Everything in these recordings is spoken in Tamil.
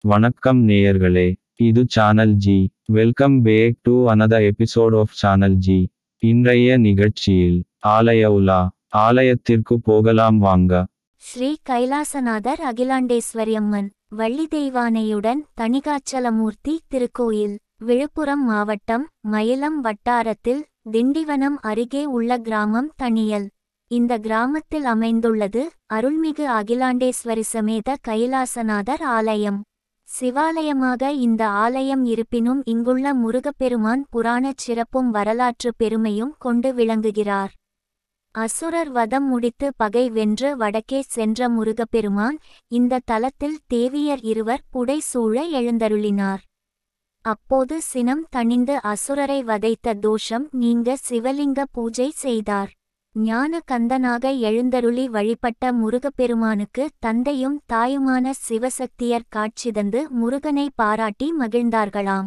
வணக்கம் நேயர்களே இது channel G welcome back to another episode of channel G இன்றைய நிகழ்ச்சியில் ஆலய உலா ஆலயத்திற்கு போகலாம் வாங்க ஸ்ரீ கைலாசநாதர் அகிலாண்டேஸ்வரியம்மன் வள்ளி தெய்வானையுடன் தணிகாச்சலமூர்த்தி திருக்கோயில் விழுப்புரம் மாவட்டம் மயிலம் வட்டாரத்தில் திண்டிவனம் அருகே உள்ள கிராமம் தணியல் இந்த கிராமத்தில் அமைந்துள்ளது அருள்மிகு அகிலாண்டேஸ்வரி சமேத கைலாசநாதர் ஆலயம் சிவாலயமாக இந்த ஆலயம் இருப்பினும் இங்குள்ள முருகப்பெருமான் புராணச் சிறப்பும் வரலாற்று பெருமையும் கொண்டு விளங்குகிறார் அசுரர் வதம் முடித்து பகை வென்று வடக்கே சென்ற முருகப்பெருமான் இந்த தலத்தில் தேவியர் இருவர் புடை சூழ எழுந்தருளினார் அப்போது சினம் தணிந்து அசுரரை வதைத்த தோஷம் நீங்க சிவலிங்க பூஜை செய்தார் ஞான கந்தனாக எழுந்தருளி வழிபட்ட முருகப்பெருமானுக்கு தந்தையும் தாயுமான சிவசக்தியர் காட்சி தந்து முருகனை பாராட்டி மகிழ்ந்தார்களாம்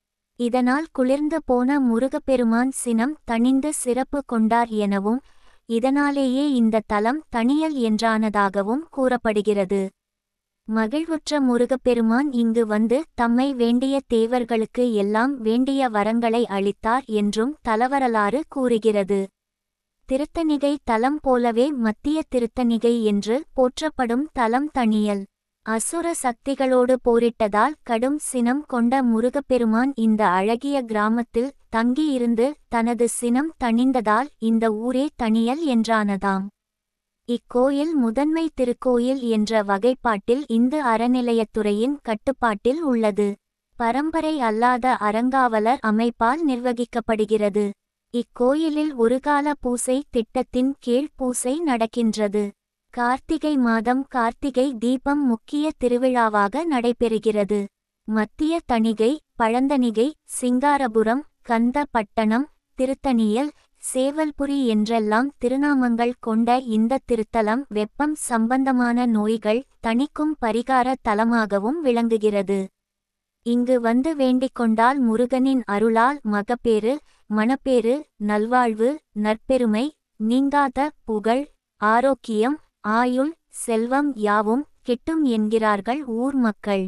இதனால் குளிர்ந்து போன முருகப்பெருமான் சினம் தணிந்து சிறப்பு கொண்டார் எனவும் இதனாலேயே இந்த தலம் தணியல் என்றானதாகவும் கூறப்படுகிறது மகிழ்வுற்ற முருகப்பெருமான் இங்கு வந்து தம்மை வேண்டிய தேவர்களுக்கு எல்லாம் வேண்டிய வரங்களை அளித்தார் என்றும் தலவரலாறு கூறுகிறது திருத்தணிகை தலம் போலவே மத்திய திருத்தணிகை என்று போற்றப்படும் தலம் தணியல் அசுர சக்திகளோடு போரிட்டதால் கடும் சினம் கொண்ட முருகப்பெருமான் இந்த அழகிய கிராமத்தில் தங்கியிருந்து தனது சினம் தணிந்ததால் இந்த ஊரே தணியல் என்றானதாம் இக்கோயில் முதன்மை திருக்கோயில் என்ற வகைப்பாட்டில் இந்து அறநிலையத்துறையின் கட்டுப்பாட்டில் உள்ளது பரம்பரை அல்லாத அறங்காவலர் அமைப்பால் நிர்வகிக்கப்படுகிறது இக்கோயிலில் ஒருகால பூசை திட்டத்தின் கீழ் பூசை நடக்கின்றது கார்த்திகை மாதம் கார்த்திகை தீபம் முக்கிய திருவிழாவாக நடைபெறுகிறது மத்திய தணிகை பழந்தணிகை சிங்காரபுரம் கந்த பட்டணம் திருத்தணியல் சேவல்புரி என்றெல்லாம் திருநாமங்கள் கொண்ட இந்த திருத்தலம் வெப்பம் சம்பந்தமான நோய்கள் தணிக்கும் பரிகார தலமாகவும் விளங்குகிறது இங்கு வந்து வேண்டிக் கொண்டால் முருகனின் அருளால் மகப்பேறு மணப்பேறு நல்வாழ்வு நற்பெருமை நீங்காத புகழ் ஆரோக்கியம் ஆயுள் செல்வம் யாவும் கிட்டும் என்கிறார்கள் ஊர் மக்கள்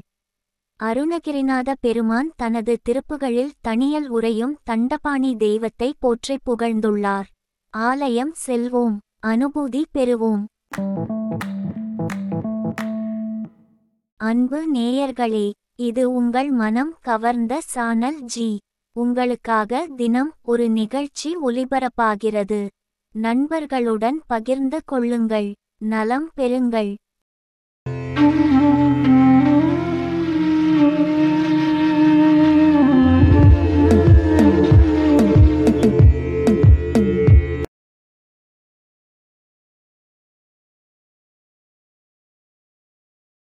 அருணகிரிநாத பெருமான் தனது திருப்புகளில் தனியல் உரையும் தண்டபாணி தெய்வத்தை போற்றி புகழ்ந்துள்ளார் ஆலயம் செல்வோம் அனுபூதி பெறுவோம் அன்பு நேயர்களே இது உங்கள் மனம் கவர்ந்த சானல் ஜி உங்களுக்காக தினம் ஒரு நிகழ்ச்சி ஒலிபரப்பாகிறது நண்பர்களுடன் பகிர்ந்து கொள்ளுங்கள் நலம் பெறுங்கள்